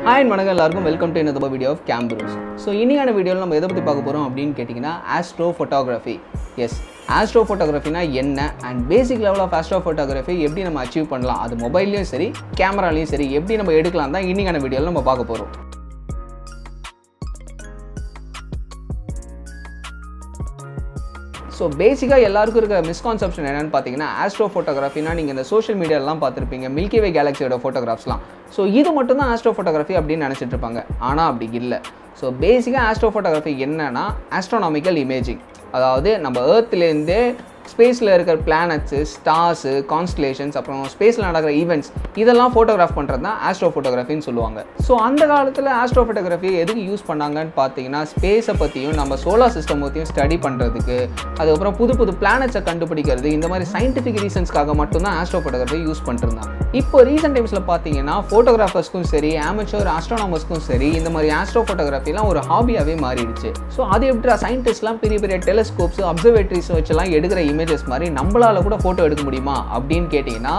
hi வணக்கம் எல்லாருக்கும் welcome to இந்த வீடியோ ஆஃப் கேம்பரூஸ் ஸோ இன்னைக்கான வீடியோவில் நம்ம எதை பற்றி பார்க்க போகிறோம் அப்படின்னு கேட்டிங்கன்னா ஆஸ்ட்ரோ ஃபோட்டோகிராஃபி எஸ் ஆஸ்ட்ரோ ஃபோட்டோகிராஃபினா என்ன and basic level of astro photography எப்படி நம்ம அச்சீவ் பண்ணலாம் அது மொபைல்லையும் சரி கேமராலையும் சரி எப்படி நம்ம எடுக்கலாம் தான் இன்னைக்கான வீடியோவில் நம்ம பார்க்க போகிறோம் ஸோ பேசிக்காக எல்லாருக்கும் இருக்கிற மிஸ்கான்செப்ஷன் என்னென்னு பார்த்தீங்கன்னா ஆஸ்ட்ரோ ஃபோட்டோகிராஃபினா நீங்கள் இந்த சோஷியல் மீடியாலாம் பார்த்துருப்பீங்க மில்கி வே கேலக்ஸியோட ஃபோட்டோகிராஃப்ஸ்லாம் ஸோ இது மட்டும் தான் ஆஸ்ட்ரோ ஃபோட்டோகிராஃபி அப்படின்னு நினச்சிட்டு இருப்பாங்க ஆனால் அப்படி இல்லை ஸோ பேசிக்காக ஆஸ்ட்ரோ ஃபோட்டோகிராஃபி என்னன்னா ஆஸ்ட்ரோனாமிக்கல் இமேஜிங் அதாவது நம்ம ஏர்த்லேருந்தே ஸ்பேஸில் இருக்கிற பிளானட்ஸு ஸ்டார்ஸு கான்ஸ்டலேஷன்ஸ் அப்புறம் ஸ்பேஸில் நடக்கிற ஈவெண்ட்ஸ் இதெல்லாம் ஃபோட்டோகிராஃப் பண்ணுறது தான் ஆஸ்ட்ரோ ஃபோட்டோகிராஃபின்னு சொல்லுவாங்க ஸோ அந்த காலத்தில் ஆஸ்ட்ரோ ஃபோட்டோகிராஃபி எதுக்கு யூஸ் பண்ணாங்கன்னு பார்த்தீங்கன்னா ஸ்பேஸை பற்றியும் நம்ம சோலார் சிஸ்டம் பற்றியும் ஸ்டடி பண்ணுறதுக்கு அதுக்கப்புறம் புது புது பிளானட்ஸை கண்டுபிடிக்கிறது இந்த மாதிரி சயின்டிஃபிக் ரீசன்ஸ்க்காக மட்டும்தான் ஆஸ்ட்ரோ ஃபோட்டோகிராஃபி யூஸ் பண்ணிருந்தாங்க இப்போ ரீசெண்ட் டைம்ஸில் பார்த்தீங்கன்னா ஃபோட்டோகிராஃபர்ஸ்க்கும் சரி ஆமச்சோர் ஆஸ்ட்ரோனாமர்ஸ்க்கும் சரி இந்த மாதிரி ஆஸ்ட்ரோ ஃபோட்டோகிராஃபிலாம் ஒரு ஹாபியாகவே மாறிடுச்சு ஸோ அது எப்படி சயின்டிஸ்ட்லாம் பெரிய பெரிய டெலிஸ்கோப்ஸ் அப்சர்வேட்டரிஸ் வச்செல்லாம் எடுக்கிற இமேஜஸ் மாதிரி நம்மளால கூட ஃபோட்டோ எடுக்க முடியுமா அப்படின்னு கேட்டிங்கன்னா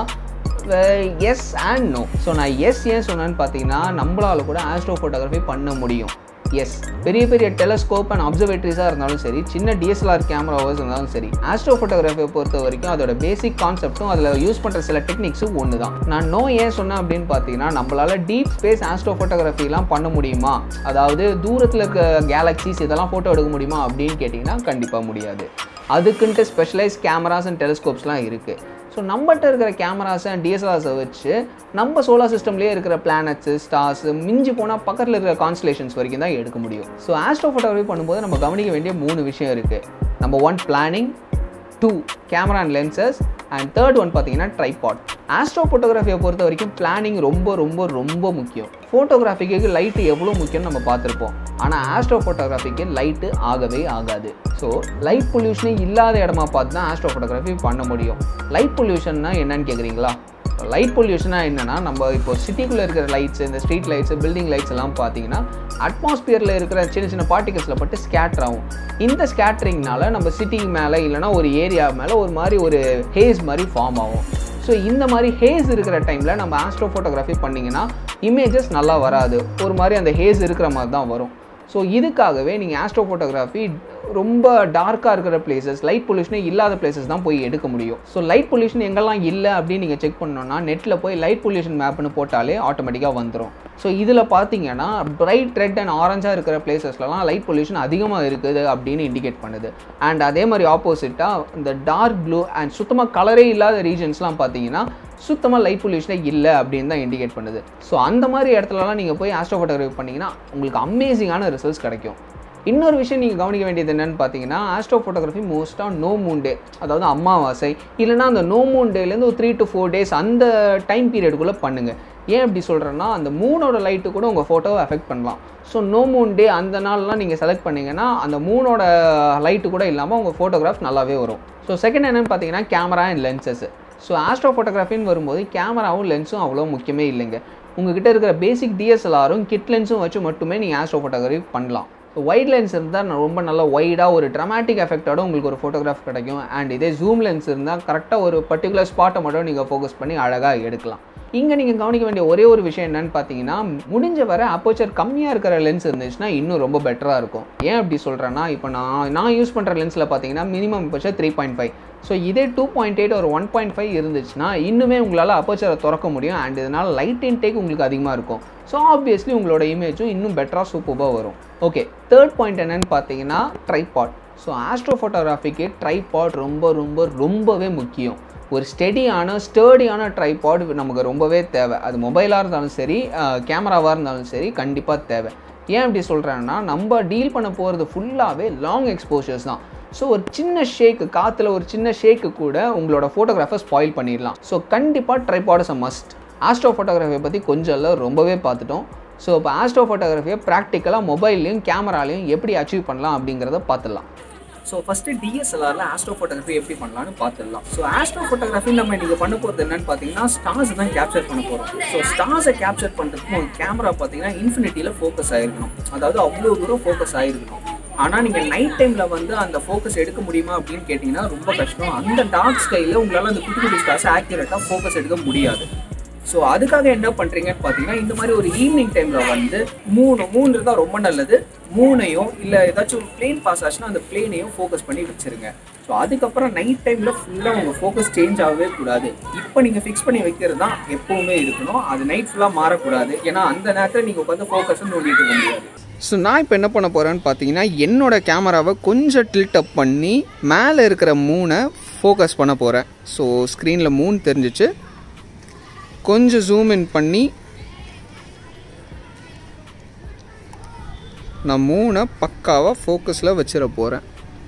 எஸ் அண்ட் நோ ஸோ நான் எஸ் ஏன் சொன்னேன்னு பார்த்தீங்கன்னா நம்மளால கூட ஆஸ்ட்ரோ ஃபோட்டோகிராஃபி பண்ண முடியும் எஸ் பெரிய பெரிய டெலஸ்கோப் அண்ட் அப்சர்வேட்டரிஸாக இருந்தாலும் சரி சின்ன டிஎஸ்எல்ஆர் கேமராவாஸ் இருந்தாலும் சரி ஆஸ்ட்ரோ ஃபோட்டோகிராஃபியை பொறுத்த வரைக்கும் அதோட பேசிக் கான்செப்ட்டும் அதில் யூஸ் பண்ணுற சில டெக்னிக்ஸும் ஒன்று தான் நான் நோ ஏன் சொன்னேன் அப்படின்னு பார்த்தீங்கன்னா நம்மளால டீப் ஸ்பேஸ் ஆஸ்ட்ரோ ஃபோட்டோகிராஃபிலாம் பண்ண முடியுமா அதாவது தூரத்தில் இருக்க கேலக்சிஸ் இதெல்லாம் ஃபோட்டோ எடுக்க முடியுமா அப்படின்னு கேட்டிங்கன்னா கண்டிப்பாக முடியாது அதுக்குன்ட்டு ஸ்பெஷலைஸ் கேமராஸ் அண்ட் டெலிஸ்கோப்ஸ்லாம் இருக்குது ஸோ நம்மகிட்ட இருக்கிற கேமராஸ் அண்ட் டிஎஸ்எல்ஆர்ஸை வச்சு நம்ம சோலார் சிஸ்டம்லேயே இருக்கிற பிளானட்ஸு ஸ்டார்ஸ் மிஞ்சி போனால் பக்கத்தில் இருக்கிற கான்ஸ்டலேஷன்ஸ் வரைக்கும் தான் எடுக்க முடியும் ஸோ ஆஸ்ட்ரோ ஃபோட்டோகிராஃபி பண்ணும்போது நம்ம கவனிக்க வேண்டிய மூணு விஷயம் இருக்குது number one planning two camera and lenses and third one பார்த்தீங்கன்னா ட்ரைபாட் ஆஸ்ட்ரோ ஃபோட்டோகிராஃபியை பொறுத்த வரைக்கும் பிளானிங் ரொம்ப ரொம்ப ரொம்ப முக்கியம் ஃபோட்டோகிராஃபிக்கு லைட்டு எவ்வளோ முக்கியம்னு நம்ம பார்த்துருப்போம் ஆனால் ஆஸ்ட்ரோ ஃபோட்டோகிராஃபிக்கு லைட்டு ஆகவே ஆகாது ஸோ லைட் பொல்யூஷனே இல்லாத இடமா பார்த்து தான் ஆஸ்ட்ரோ ஃபோட்டோகிராஃபி பண்ண முடியும் லைட் பொல்யூஷன்னா என்னன்னு கேட்குறீங்களா லைட் பொல்யூஷனாக என்னென்னா நம்ம இப்போ சிட்டிக்குள்ளே இருக்கிற லைட்ஸ் இந்த ஸ்ட்ரீட் லைட்ஸ் பில்டிங் லைட்ஸ் எல்லாம் பார்த்தீங்கன்னா அட்மாஸ்பியரில் இருக்கிற சின்ன சின்ன பார்ட்டிகல்ஸில் பட்டு ஸ்கேட்டர் ஆகும் இந்த ஸ்கேட்டரிங்னால நம்ம சிட்டி மேலே இல்லைனா ஒரு ஏரியா மேலே ஒரு மாதிரி ஒரு ஹேஸ் மாதிரி ஃபார்ம் ஆகும் ஸோ இந்த மாதிரி ஹேஸ் இருக்கிற டைமில் நம்ம ஆஸ்ட்ரோ ஃபோட்டோகிராஃபி பண்ணிங்கன்னா இமேஜஸ் நல்லா வராது ஒரு மாதிரி அந்த ஹேஸ் இருக்கிற மாதிரி தான் வரும் ஸோ இதுக்காகவே நீங்கள் ஆஸ்ட்ரோ ஃபோட்டோகிராஃபி ரொம்ப டார்க்காக இருக்கிற பிளேசஸ் லைட் பொல்யூஷனே இல்லாத பிளேசஸ் தான் போய் எடுக்க முடியும் ஸோ லைட் பொல்யூஷன் எங்கெல்லாம் இல்லை அப்படின்னு நீங்கள் செக் பண்ணோன்னா நெட்டில் போய் லைட் பொல்யூஷன் மேப்னு போட்டாலே ஆட்டோமேட்டிக்காக வந்துடும் ஸோ இதில் பார்த்தீங்கன்னா பிரைட் ரெட் அண்ட் ஆரஞ்சாக இருக்கிற பிளேசஸ்லலாம் லைட் பொல்யூஷன் அதிகமாக இருக்குது அப்படின்னு இண்டிகேட் பண்ணுது அண்ட் அதே மாதிரி ஆப்போசிட்டாக இந்த டார்க் ப்ளூ அண்ட் சுத்தமாக கலரே இல்லாத ரீஜன்ஸ்லாம் பார்த்தீங்கன்னா சுத்தமாக லைட் பொல்யூஷனே இல்லை அப்படின்னு தான் இண்டிகேட் பண்ணுது ஸோ அந்த மாதிரி இடத்துலலாம் நீங்கள் போய் ஆஸ்ட்ரோ ஃபோட்டோகிராஃபி பண்ணிங்கன்னா உங்களுக்கு அமேசிங்கான ரிசல்ட்ஸ் கிடைக்கும் இன்னொரு விஷயம் நீங்கள் கவனிக்க வேண்டியது என்னென்னு பார்த்தீங்கன்னா ஆஸ்ட்ரோ ஃபோட்டோகிராஃபி மோஸ்ட்டாக நோ மூன் டே அதாவது அமாவாசை இல்லைனா அந்த நோ மூன் டேலேருந்து ஒரு த்ரீ டு ஃபோர் டேஸ் அந்த டைம் பீரியடுக்குள்ளே பண்ணுங்கள் ஏன் அப்படி சொல்கிறேன்னா அந்த மூனோட லைட்டு கூட உங்கள் ஃபோட்டோவை எஃபெக்ட் பண்ணலாம் ஸோ நோ மூன் டே அந்த நாள்லாம் நீங்கள் செலக்ட் பண்ணிங்கன்னா அந்த மூனோட லைட்டு கூட இல்லாமல் உங்கள் ஃபோட்டோகிராஃப்ஸ் நல்லாவே வரும் ஸோ செகண்ட் என்னென்னு பார்த்தீங்கன்னா கேமரா அண்ட் லென்சஸ் ஸோ ஆஸ்ட்ரோ ஃபோட்டோகிராஃபின்னு வரும்போது கேமராவும் லென்ஸும் அவ்வளோ முக்கியமே இல்லைங்க உங்ககிட்ட இருக்கிற பேசிக் டிஎஸ்எல்ஆரும் கிட் லென்ஸும் வச்சு மட்டுமே நீங்கள் ஆஸ்ட்ரோ ஃபோட்டோகிராஃபி பண்ணலாம் ஸோ ஒயிட் லென்ஸ் இருந்தால் ரொம்ப நல்லா ஒய்டாக ஒரு ட்ரமாட்டிக் எஃபெக்டோட உங்களுக்கு ஒரு ஃபோட்டோகிராஃப் கிடைக்கும் அண்ட் இதே ஜூம் லென்ஸ் இருந்தால் கரெக்டாக ஒரு பர்டிகுலர் ஸ்பாட்டை மட்டும் நீங்கள் ஃபோக்கஸ் பண்ணி அழகாக எடுக்கலாம் இங்கே நீங்கள் கவனிக்க வேண்டிய ஒரே ஒரு விஷயம் என்னன்னு பார்த்தீங்கன்னா முடிஞ்ச வர அப்போச்சர் கம்மியாக இருக்கிற லென்ஸ் இருந்துச்சுன்னா இன்னும் ரொம்ப பெட்டராக இருக்கும் ஏன் அப்படி சொல்கிறேன்னா இப்போ நான் நான் யூஸ் பண்ணுற லென்ஸில் பார்த்தீங்கன்னா minimum aperture three point five so இதே டூ பாயிண்ட் எயிட் ஒரு ஒன் பாயிண்ட் ஃபைவ் இருந்துச்சுன்னா இன்னுமே உங்களால் அப்போச்சரை திறக்க முடியும் அண்ட் இதனால் லைட் இன்டேக் உங்களுக்கு அதிகமாக இருக்கும் ஸோ ஆப்வியஸ்லி உங்களோட இமேஜும் இன்னும் பெட்டராக சூப்பராக வரும் ஓகே தேர்ட் பாயிண்ட் என்னென்னு பார்த்தீங்கன்னா ட்ரைபாட் ஸோ ஆஸ்ட்ரோ ஃபோட்டோகிராஃபிக்கு ட்ரைபாட் ரொம்ப ரொம்ப ரொம்பவே முக்கியம் ஒரு ஸ்டெடியான ஸ்டேடியான ட்ரைபாட் நமக்கு ரொம்பவே தேவை அது மொபைலாக இருந்தாலும் சரி கேமராவாக இருந்தாலும் சரி கண்டிப்பாக தேவை ஏன் அப்படி சொல்கிறேன்னா நம்ம டீல் பண்ண போகிறது ஃபுல்லாகவே லாங் எக்ஸ்போஷர்ஸ் தான் ஸோ ஒரு சின்ன ஷேக்கு காற்றுல ஒரு சின்ன ஷேக்கு கூட உங்களோட ஃபோட்டோகிராஃபை ஸ்பாயில் பண்ணிடலாம் ஸோ கண்டிப்பாக ட்ரைபாட் இஸ் அ மஸ்ட் ஆஸ்ட்ரோ ஃபோட்டோகிராஃபியை பற்றி கொஞ்சம் இல்லை ரொம்பவே பார்த்துட்டோம் ஸோ இப்போ ஆஸ்ட்ரோ ஃபோட்டோகிராஃபியை ப்ராக்டிக்கலாக மொபைல்லையும் கேமராலையும் எப்படி அச்சீவ் பண்ணலாம் அப்படிங்கிறத பார்த்துடலாம் ஸோ ஃபஸ்ட்டு டிஎஸ்எல்ஆரில் ஆஸ்ட்ரோ ஃபோட்டோகிராஃபி எப்படி பண்ணலாம்னு பார்த்துடலாம் ஸோ ஆஸ்ட்ரோ ஃபோட்டோகிராஃபி நம்ம இன்றைக்கி பண்ண போகிறது என்னன்னு பார்த்தீங்கன்னா ஸ்டார்ஸ் தான் கேப்சர் பண்ண போகிறோம் ஸோ ஸ்டார்ஸை கேப்சர் பண்ணுறதுக்கு உங்கள் கேமரா பார்த்தீங்கன்னா இன்ஃபினிட்டியில் ஃபோக்கஸ் ஆகிருக்கணும் அதாவது அவ்வளோ தூரம் ஃபோக்கஸ் ஆகிருக்கணும் ஆனால் நீங்கள் நைட் டைமில் வந்து அந்த ஃபோக்கஸ் எடுக்க முடியுமா அப்படின்னு கேட்டிங்கன்னா ரொம்ப கஷ்டம் அந்த டார்க் ஸ்கையில் உங்களால் அந்த குட்டி குட்டி ஸ்டார்ஸ் ஆக்யூரேட்டாக ஃபோக்கஸ் எடுக்க முடியாது ஸோ அதுக்காக என்ன பண்ணுறீங்கன்னு பார்த்தீங்கன்னா இந்த மாதிரி ஒரு ஈவினிங் டைமில் வந்து மூணு மூணு இருந்தால் ரொம்ப நல்லது மூணையும் இல்லை ஏதாச்சும் ஒரு பிளேன் பாஸ் ஆச்சுன்னா அந்த பிளேனையும் ஃபோக்கஸ் பண்ணி வச்சிருங்க ஸோ அதுக்கப்புறம் நைட் டைமில் ஃபுல்லாக உங்கள் ஃபோக்கஸ் சேஞ்ச் ஆகவே கூடாது இப்போ நீங்கள் ஃபிக்ஸ் பண்ணி வைக்கிறது தான் எப்போவுமே இருக்கணும் அது நைட் ஃபுல்லாக மாறக்கூடாது ஏன்னா அந்த நேரத்தில் நீங்கள் உட்காந்து ஃபோக்கஸை நோண்டிட்டு இருக்க முடியாது ஸோ நான் இப்போ என்ன பண்ண போகிறேன்னு பார்த்தீங்கன்னா என்னோட கேமராவை கொஞ்சம் டில்ட் அப் பண்ணி மேலே இருக்கிற மூனை ஃபோக்கஸ் பண்ண போகிறேன் ஸோ ஸ்க்ரீனில் மூணு தெரிஞ்சிச்சு கொஞ்சம் ஜூம் இன் பண்ணி நான் மூணை பக்காவாக ஃபோக்கஸில் வச்சிட போகிறேன்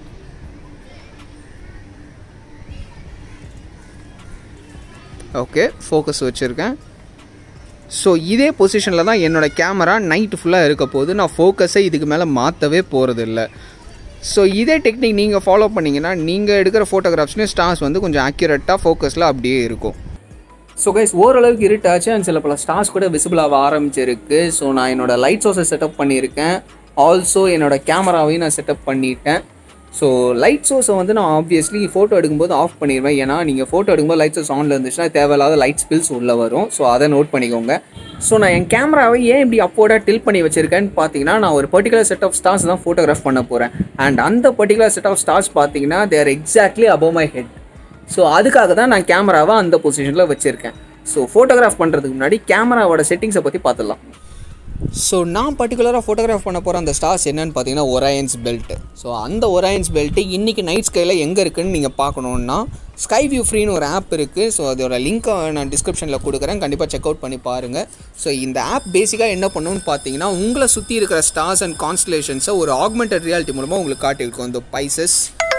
ஓகே ஃபோக்கஸ் வச்சுருக்கேன் ஸோ இதே பொசிஷனில் தான் என்னோடய கேமரா நைட்டு ஃபுல்லாக இருக்க போது நான் ஃபோக்கஸை இதுக்கு மேலே மாற்றவே போகிறதில்ல ஸோ இதே டெக்னிக் நீங்கள் ஃபாலோ பண்ணிங்கன்னா நீங்கள் எடுக்கிற ஃபோட்டோகிராஃப்ஸ்லேயும் ஸ்டார்ஸ் வந்து கொஞ்சம் ஆக்யூரேட்டாக ஃபோக்கஸில் அப்படியே இருக்கும் ஸோ கைஸ் ஓரளவுக்கு இருட்டாச்சு அண்ட் சில பல ஸ்டார்ஸ் கூட விசிபிள் ஆக ஆரம்பிச்சிருக்கு ஸோ நான் என்னோட லைட் சோர்ஸை செட்டப் பண்ணியிருக்கேன் ஆல்சோ என்னோட கேமராவையும் நான் செட்டப் பண்ணிட்டேன் ஸோ லைட் சோர்ஸை வந்து நான் ஆப்வியஸ்லி ஃபோட்டோ எடுக்கும்போது ஆஃப் பண்ணிடுவேன் ஏன்னா நீங்கள் ஃபோட்டோ எடுக்கும்போது லைட் சோர்ஸ் ஆனில் இருந்துச்சுன்னா தேவையில்லாத லைட் ஸ்பில்ஸ் உள்ளே வரும் ஸோ அதை நோட் பண்ணிக்கோங்க ஸோ நான் என் கேமராவை ஏன் இப்படி அப்போட டில் பண்ணி வச்சிருக்கேன்னு பார்த்தீங்கன்னா நான் ஒரு பர்டிகுலர் செட் ஆஃப் ஸ்டார்ஸ் தான் ஃபோட்டோகிராஃப் பண்ண போகிறேன் அண்ட் அந்த பர்டிகுலர் செட் ஆஃப் ஸ்டார்ஸ் பார்த்தீங்கன்னா there exactly above my head so அதுக்காக தான் நான் கேமராவை அந்த பொசிஷனில் வச்சுருக்கேன் ஸோ ஃபோட்டோகிராஃப் பண்ணுறதுக்கு முன்னாடி கேமராவோட செட்டிங்ஸை பற்றி பார்த்துடலாம் ஸோ நான் பர்டிகுலராக ஃபோட்டோகிராஃப் பண்ண போகிற அந்த ஸ்டார்ஸ் என்னன்னு பார்த்தீங்கன்னா ஒராயன்ஸ் பெல்ட் ஸோ அந்த ஒராயன்ஸ் பெல்ட்டு இன்றைக்கி நைட் ஸ்கையில் எங்கே இருக்குன்னு நீங்கள் பார்க்கணுன்னா ஸ்கை வியூ ஃப்ரீன்னு ஒரு ஆப் இருக்குது ஸோ அதோட லிங்க்கை நான் டிஸ்கிரிப்ஷனில் கொடுக்குறேன் கண்டிப்பாக செக் அவுட் பண்ணி பாருங்கள் ஸோ இந்த ஆப் பேசிக்காக என்ன பண்ணுன்னு பார்த்தீங்கன்னா உங்களை சுற்றி இருக்கிற ஸ்டார்ஸ் அண்ட் கான்ஸ்டலேஷன்ஸை ஒரு ஆக்மெண்டட் ரியாலிட்டி மூலமாக உங்களுக்கு காட்டியிருக்கும் இந்த பைசஸ்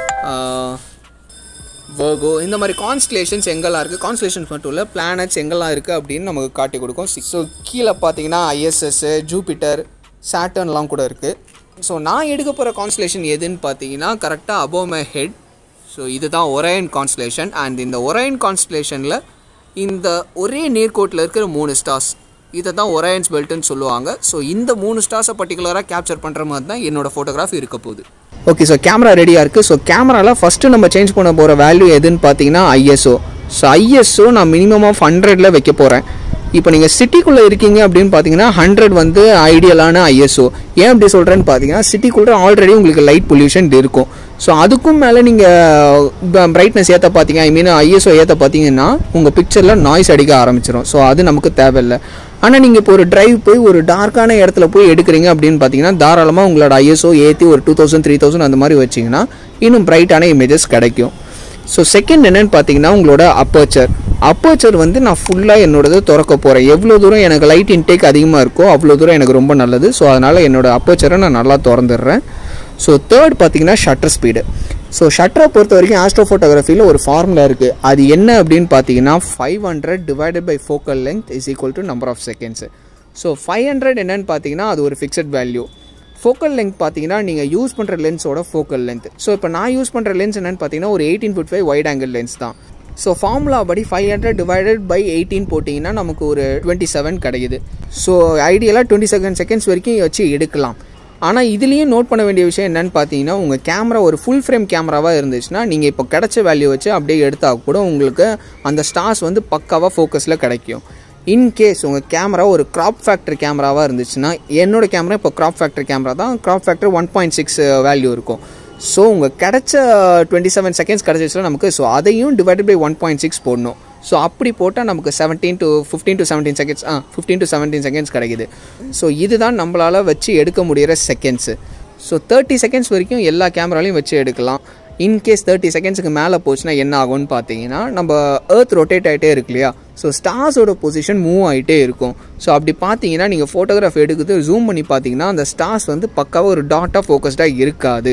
வர்கோ இந்த மாதிரி கான்ஸ்டலேஷன்ஸ் எங்கெல்லாம் இருக்குது கான்ஸ்டலேஷன்ஸ் மட்டும் இல்லை பிளானட்ஸ் எங்கெல்லாம் இருக்குது அப்படின்னு நமக்கு காட்டி கொடுக்கும் ஸோ கீழே பார்த்தீங்கன்னா ஐஎஸ்எஸ் ஜூபிட்டர் சாட்டர்ன்லாம் கூட இருக்குது ஸோ நான் எடுக்க போகிற கான்ஸ்டலேஷன் எதுன்னு பார்த்தீங்கன்னா கரெக்டாக above my ஹெட் ஸோ இதுதான் ஒரையன் கான்ஸ்டலேஷன் அண்ட் இந்த ஒரையன் கான்ஸ்டலேஷனில் இந்த ஒரே நேர்கோட்டில் இருக்கிற மூணு ஸ்டார்ஸ் இதை தான் ஒரையன்ஸ் பெல்ட்டுன்னு சொல்லுவாங்க ஸோ இந்த மூணு ஸ்டார்ஸை பர்டிகுலராக கேப்சர் பண்ணுற மாதிரி தான் என்னோட ஃபோட்டோகிராஃப் இருக்க போகுது ஓகே ஸோ கேமரா ரெடியாக இருக்குது ஸோ கேமராவில் ஃபஸ்ட்டு நம்ம சேஞ்ச் பண்ண போகிற வேல்யூ எதுன்னு பார்த்தீங்கன்னா ஐஎஸ்ஓ ஸோ ஐஎஸ்ஓ நான் மினிமம் ஆஃப் ஹண்ட்ரடில் வைக்க போகிறேன் இப்போ நீங்கள் சிட்டிக்குள்ளே இருக்கீங்க அப்படின்னு பார்த்தீங்கன்னா ஹண்ட்ரட் வந்து ஐடியலான ஐஎஸ்ஓ ஏன் அப்படி சொல்கிறேன்னு பார்த்தீங்கன்னா சிட்டிக்குள்ளே ஆல்ரெடி உங்களுக்கு லைட் பொல்யூஷன் இருக்கும் ஸோ அதுக்கும் மேலே நீங்கள் பிரைட்னஸ் ஏற்ற பார்த்தீங்க ஐ மீன் ஐஎஸ்ஓ ஏற்ற பார்த்தீங்கன்னா உங்கள் பிக்சரில் நாய்ஸ் அடிக்க ஆரம்பிச்சிடும் ஸோ அது நமக்கு தேவையில்லை ஆனால் நீங்கள் இப்போ ஒரு டிரைவ் போய் ஒரு டார்க்கான இடத்துல போய் எடுக்கிறீங்க அப்படின்னு பார்த்தீங்கன்னா தாராளமாக உங்களோட ஐஎஸ்ஓ ஏற்றி ஒரு டூ தௌசண்ட் த்ரீ தௌசண்ட் அந்த மாதிரி வச்சிங்கன்னா இன்னும் பிரைட்டான இமேஜஸ் கிடைக்கும் ஸோ செகண்ட் என்னன்னு பார்த்தீங்கன்னா உங்களோட அப்பர்ச்சர் அப்பர்ச்சர் வந்து நான் ஃபுல்லாக என்னோடது திறக்க போகிறேன் எவ்வளோ தூரம் எனக்கு லைட் இன்டேக் அதிகமாக இருக்கோ அவ்வளோ தூரம் எனக்கு ரொம்ப நல்லது ஸோ அதனால் என்னோட அப்பர்ச்சரை நான் நல்லா திறந்துடுறேன் ஸோ தேர்ட் பார்த்தீங்கன்னா ஷட்டர் ஸ்பீடு ஸோ ஷட்டரை பொறுத்த வரைக்கும் ஆஸ்ட்ரோ ஃபோட்டோகிராஃபியில் ஒரு ஃபார்முலா இருக்குது அது என்ன அப்படின்னு பார்த்தீங்கன்னா five hundred divided by focal length is equal to number of seconds so five hundred என்னன்னு பார்த்தீங்கன்னா அது ஒரு ஃபிக்ஸட் வேல்யூ ஃபோக்கல் லென்த் பார்த்தீங்கன்னா நீங்கள் யூஸ் பண்ணுற லென்ஸோட ஃபோக்கல் லென்த் ஸோ இப்போ நான் யூஸ் பண்ணுற லென்ஸ் என்னன்னு பார்த்தீங்கன்னா ஒரு eighteen fifty five wide angle lens தான் ஸோ ஃபார்முலா படி five hundred divided by eighteen போட்டிங்கன்னா நமக்கு ஒரு டுவெண்ட்டி செவன் கிடைக்குது ஸோ ஐடியலாக டுவெண்ட்டி செவன் செகண்ட்ஸ் வரைக்கும் வச்சு எடுக்கலாம் ஆனால் இதுலேயும் நோட் பண்ண வேண்டிய விஷயம் என்னன்னு பார்த்தீங்கன்னா உங்கள் கேமரா ஒரு ஃபுல் ஃப்ரேம் கேமராவாக இருந்துச்சுன்னா நீங்கள் இப்போ கிடைச்ச வேல்யூ வச்சு அப்படியே எடுத்தால் கூட உங்களுக்கு அந்த ஸ்டார்ஸ் வந்து பக்காவாக ஃபோக்கஸில் கிடைக்கும் இன்கேஸ் உங்கள் கேமரா ஒரு க்ராப் ஃபேக்டர் கேமராவாக இருந்துச்சுன்னா என்னோட கேமரா இப்போ க்ராப் ஃபேக்டர் கேமரா தான் crop factor one point six value இருக்கும் ஸோ உங்கள் கிடைச்ச டுவெண்ட்டி செவன் செகண்ட்ஸ் கிடச்சிச்சுன்னா நமக்கு ஸோ அதையும் divided by one point six போடணும் ஸோ அப்படி போட்டால் நமக்கு seventeen to fifteen to seventeen seconds ah fifteen to seventeen seconds கிடைக்குது ஸோ இதுதான் நம்மளால் வச்சு எடுக்க முடிகிற செகண்ட்ஸு ஸோ தேர்ட்டி செகண்ட்ஸ் வரைக்கும் எல்லா கேமராலையும் வச்சு எடுக்கலாம் இன்கேஸ் தேர்ட்டி செகண்ட்ஸுக்கு மேலே போச்சுன்னா என்ன ஆகும்னு பார்த்தீங்கன்னா நம்ம எர்த் ரொட்டேட் ஆகிட்டே இருக்கு இல்லையா ஸோ ஸ்டார்ஸோட பொசிஷன் மூவ் ஆகிட்டே இருக்கும் ஸோ அப்படி பார்த்தீங்கன்னா நீங்கள் ஃபோட்டோகிராஃப் எடுக்குது ஜூம் பண்ணி பார்த்தீங்கன்னா அந்த ஸ்டார்ஸ் வந்து பக்காவாக ஒரு டாட்டாக ஃபோக்கஸ்டாக இருக்காது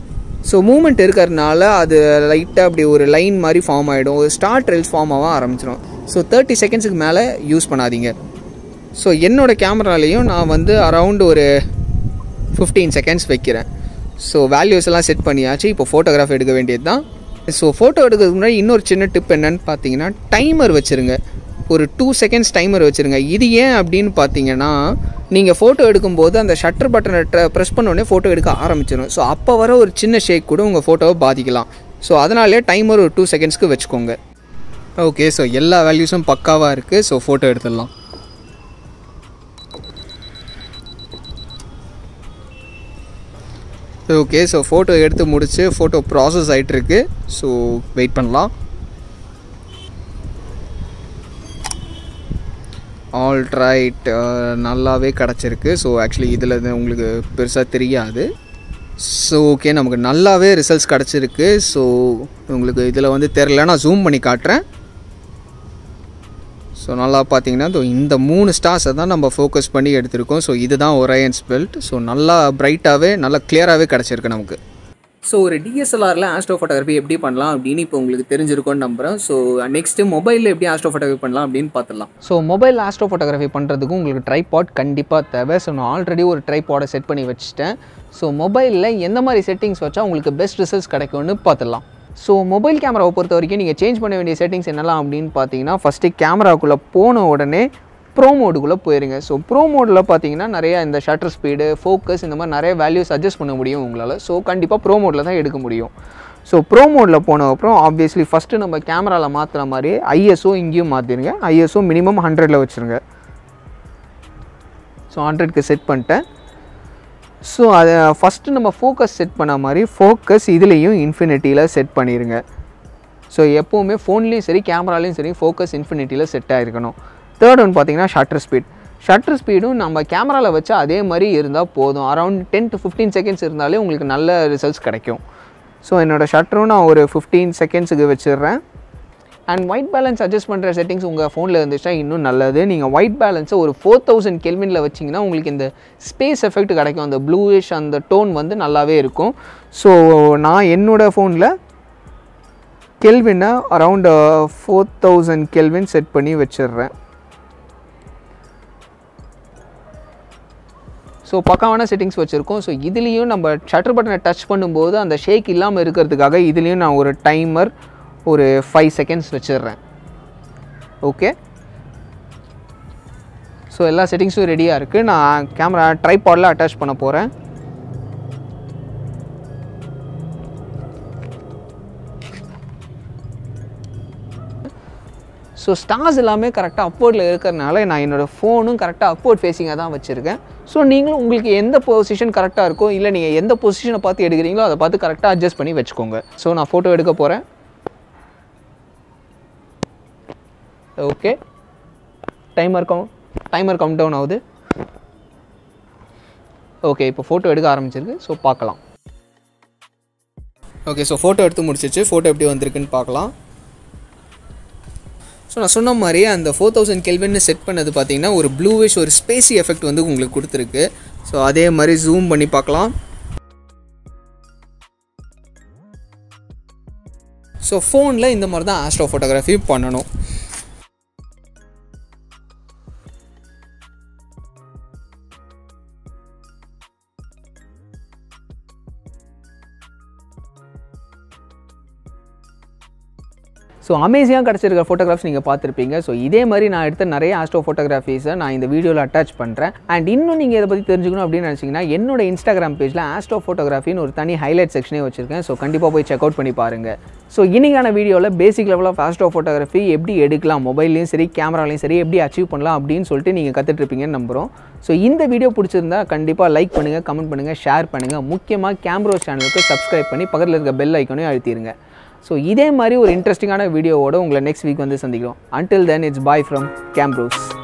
ஸோ மூமெண்ட் இருக்கிறதுனால அது லைட்டாக அப்படி ஒரு லைன் மாதிரி ஃபார்ம் ஆகிடும் ஒரு ஸ்டார் ட்ரெல்ஸ் ஃபார்ம் ஆக ஆரம்பிச்சிடும் ஸோ தேர்ட்டி செகண்ட்ஸுக்கு மேலே யூஸ் பண்ணாதீங்க ஸோ என்னோடய கேமராலேயும் நான் வந்து அரவுண்ட் ஒரு ஃபிஃப்டீன் செகண்ட்ஸ் வைக்கிறேன் ஸோ வேல்யூஸ் எல்லாம் செட் பண்ணியாச்சு இப்போ ஃபோட்டோகிராஃப் எடுக்க வேண்டியது தான் ஸோ ஃபோட்டோ எடுக்கிறதுக்கு முன்னாடி இன்னொரு சின்ன டிப் என்னன்னு பார்த்தீங்கன்னா டைமர் வச்சுருங்க ஒரு டூ செகண்ட்ஸ் டைமர் வச்சுருங்க இது ஏன் அப்படின்னு பார்த்தீங்கன்னா நீங்கள் ஃபோட்டோ எடுக்கும்போது அந்த ஷட்டர் பட்டனை ப்ரெஸ் பண்ண உடனே ஃபோட்டோ எடுக்க ஆரம்பிச்சிடும் ஸோ அப்போ வர ஒரு சின்ன ஷேக் கூட உங்கள் ஃபோட்டோவை பாதிக்கலாம் ஸோ அதனாலே டைமர் ஒரு டூ செகண்ட்ஸ்க்கு வச்சுக்கோங்க ஓகே ஸோ எல்லா வேல்யூஸும் பக்காவாக இருக்குது ஸோ ஃபோட்டோ எடுத்துடலாம் ஓகே ஸோ ஃபோட்டோ எடுத்து முடிச்சு ஃபோட்டோ ப்ராசஸ் ஆகிட்டுருக்கு ஸோ வெயிட் பண்ணலாம் ஆல் ரைட் நல்லாவே கிடச்சிருக்கு ஸோ ஆக்சுவலி இதில் உங்களுக்கு பெருசாக தெரியாது ஸோ ஓகே நமக்கு நல்லாவே ரிசல்ட்ஸ் கிடச்சிருக்கு ஸோ உங்களுக்கு இதில் வந்து தெரில நான் ஜூம் பண்ணி காட்டுறேன் ஸோ நல்லா பார்த்தீங்கன்னா இதோ இந்த மூணு ஸ்டார்ஸை தான் நம்ம ஃபோக்கஸ் பண்ணி எடுத்திருக்கோம் ஸோ இதுதான் ஒரையன்ஸ் பெல்ட் ஸோ நல்லா பிரைட்டாகவே நல்லா கிளியராகவே கிடச்சிருக்கு நமக்கு ஸோ ஒரு டிஎஸ்எல்ஆரில் ஆஸ்ட்ரோ ஃபோட்டோகிராஃபி எப்படி பண்ணலாம் அப்படின்னு இப்போ உங்களுக்கு தெரிஞ்சிருக்கும்னு நம்புகிறேன் ஸோ நெக்ஸ்ட்டு மொபைலில் எப்படி ஆஸ்ட்ரோ ஃபோட்டோகிராஃபி பண்ணலாம் அப்படின்னு பார்த்துலாம் ஸோ மொபைல் ஆஸ்ட்ரோ ஃபோட்டோகிராஃபி பண்ணுறதுக்கு உங்களுக்கு ட்ரைபாட் கண்டிப்பாக தேவை ஸோ நான் ஆல்ரெடி ஒரு ட்ரைபாடை செட் பண்ணி வச்சுட்டேன் ஸோ மொபைலில் எந்த மாதிரி செட்டிங்ஸ் வச்சா உங்களுக்கு பெஸ்ட் ரிசல்ட்ஸ் கிடைக்கும்னு பார்த்துடலாம் ஸோ மொபைல் கேமராவை பொறுத்த வரைக்கும் நீங்கள் சேஞ்ச் பண்ண வேண்டிய செட்டிங்ஸ் என்னலாம் அப்படின்னு பார்த்தீங்கன்னா ஃபஸ்ட்டு கேமராக்குள்ளே போன உடனே ப்ரோ மோடுக்குள்ளே போயிருங்க ஸோ ப்ரோ மோடில் பார்த்தீங்கன்னா நிறைய இந்த ஷட்டர் ஸ்பீடு ஃபோக்கஸ் இந்த மாதிரி நிறைய வேல்யூஸ் அட்ஜஸ்ட் பண்ண முடியும் உங்களால் ஸோ கண்டிப்பாக ப்ரோ மோடில் தான் எடுக்க முடியும் ஸோ ப்ரோ மோடில் போன அப்புறம் ஆப்வியஸ்லி ஃபஸ்ட்டு நம்ம கேமராவில் மாற்றுற மாதிரி ஐஎஸ்ஓ இங்கேயும் மாற்றிடுங்க ஐஎஸ்ஓ மினிமம் ஹண்ட்ரடில் வச்சுருங்க ஸோ ஹண்ட்ரட்க்கு செட் பண்ணிட்டேன் ஸோ அதை ஃபஸ்ட்டு நம்ம ஃபோக்கஸ் செட் பண்ண மாதிரி ஃபோக்கஸ் இதுலேயும் இன்ஃபினிட்டியில் செட் பண்ணிடுங்க ஸோ எப்போவுமே ஃபோன்லேயும் சரி கேமராலையும் சரி ஃபோக்கஸ் இன்ஃபினிட்டியில் செட் ஆகிருக்கணும் தேர்ட் ஒன் பார்த்தீங்கன்னா ஷட்டர் ஸ்பீட் ஷட்டர் ஸ்பீடும் நம்ம கேமராவில் வச்சா அதே மாதிரி இருந்தால் போதும் around ten to fifteen seconds இருந்தாலே உங்களுக்கு நல்ல ரிசல்ட்ஸ் கிடைக்கும் ஸோ என்னோடய ஷட்டரும் நான் ஒரு ஃபிஃப்டீன் செகண்ட்ஸுக்கு வச்சிடுறேன் அண்ட் ஒயிட் பேலன்ஸ் அட்ஜஸ்ட் பண்ணுற செட்டிங்ஸ் உங்கள் ஃபோனில் இருந்துச்சுன்னா இன்னும் நல்லது நீங்கள் ஒயிட் பேலன்ஸை ஒரு ஃபோர் தௌசண்ட் கெல்வினில் வச்சிங்கன்னா உங்களுக்கு இந்த ஸ்பேஸ் எஃபெக்ட் கிடைக்கும் அந்த ப்ளூயிஷ் அந்த டோன் வந்து நல்லாவே இருக்கும் ஸோ நான் என்னோடய ஃபோனில் கெல்வினை around four thousand kelvin set பண்ணி வச்சிடுறேன் ஸோ பக்காவான செட்டிங்ஸ் வச்சுருக்கோம் ஸோ இதுலேயும் நம்ம ஷட்டர் பட்டனை டச் பண்ணும்போது அந்த ஷேக் இல்லாமல் இருக்கிறதுக்காக இதுலேயும் நான் ஒரு டைமர் ஒரு ஃபைவ் செகண்ட்ஸ் வச்சிடுறேன் ஓகே ஸோ எல்லா செட்டிங்ஸும் ரெடியாக இருக்குது நான் கேமரா ட்ரைபாடில் அட்டாச் பண்ண போகிறேன் ஸோ ஸ்டார்ஸ் எல்லாமே கரெக்டாக அப்வர்டில் இருக்கிறனால நான் என்னோடய ஃபோனும் கரெக்டாக அப்வர்ட் ஃபேஸிங்காக தான் வச்சுருக்கேன் ஸோ நீங்களும் உங்களுக்கு எந்த பொசிஷன் கரெக்டாக இருக்கோ இல்லை நீங்கள் எந்த பொசிஷனை பார்த்து எடுக்கிறீங்களோ அதை பார்த்து கரெக்டாக அட்ஜஸ்ட் பண்ணி வச்சுக்கோங்க ஸோ நான் ஃபோட்டோ எடுக்க போகிறேன் okay timer count timer count down ஆகுது ஓகே இப்போ ஃபோட்டோ எடுக்க ஆரம்பிச்சிருக்கு ஸோ பார்க்கலாம் ஓகே ஸோ ஃபோட்டோ எடுத்து முடிச்சிச்சு ஃபோட்டோ எப்படி வந்திருக்குன்னு பார்க்கலாம் ஸோ நான் சொன்ன மாதிரி அந்த ஃபோர் தௌசண்ட் கெல்வின்னு செட் பண்ணது பார்த்தீங்கன்னா ஒரு ப்ளூவிஷ் ஒரு ஸ்பேசி எஃபெக்ட் வந்து உங்களுக்கு கொடுத்துருக்கு ஸோ அதே மாதிரி ஜூம் பண்ணி பார்க்கலாம் ஸோ ஃபோனில் இந்த மாதிரி தான் ஆஸ்ட்ரோ ஃபோட்டோகிராஃபி பண்ணணும் ஸோ அமேசிங்காக கிடச்சிருக்க ஃபோட்டோகிராஃப்ஸ் நீங்கள் பார்த்துருப்பீங்க ஸோ இதே மாதிரி நான் எடுத்த நிறைய ஆஸ்ட்ரோ ஃபோட்டோகிராஃபீஸை நான் இந்த வீடியோவில் அட்டாச் பண்ணுறேன் அண்ட் இன்னும் நீங்கள் இதை பற்றி தெரிஞ்சுக்கணும் அப்படின்னு நினச்சிங்கன்னா என்னோட இன்ஸ்டாகிராம் பேஜில் ஆஸ்ட்ரோ ஃபோட்டோகிராஃபின்னு ஒரு தனி ஹைலைட் செக்ஷனே வச்சிருக்கேன் ஸோ கண்டிப்பாக போய் செக் அவுட் பண்ணி பாருங்கள் ஸோ இன்னைக்கான வீடியோவில் basic level of astro photography எப்படி எடுக்கலாம் மொபைல்லையும் சரி கேமராலையும் சரி எப்படி அச்சீவ் பண்ணலாம் அப்படின்னு சொல்லிட்டு நீங்கள் கற்றுட்ருப்பீங்கன்னு நம்புகிறோம் ஸோ இந்த வீடியோ பிடிச்சிருந்தா கண்டிப்பாக லைக் பண்ணுங்கள் கமெண்ட் பண்ணுங்கள் ஷேர் பண்ணுங்கள் முக்கியமாக கேம்ரோஸ் சேனலுக்கு சப்ஸ்கிரைப் பண்ணி பக்கத்தில் இருக்க பெல் ஐக்கனையும் அழுத்திடுங்க ஸோ இதே மாதிரி ஒரு இன்ட்ரெஸ்டிங்கான வீடியோவோட உங்களை நெக்ஸ்ட் வீக் வந்து சந்திக்கிறோம் until then it's bye from கேம்ப்ரோஸ்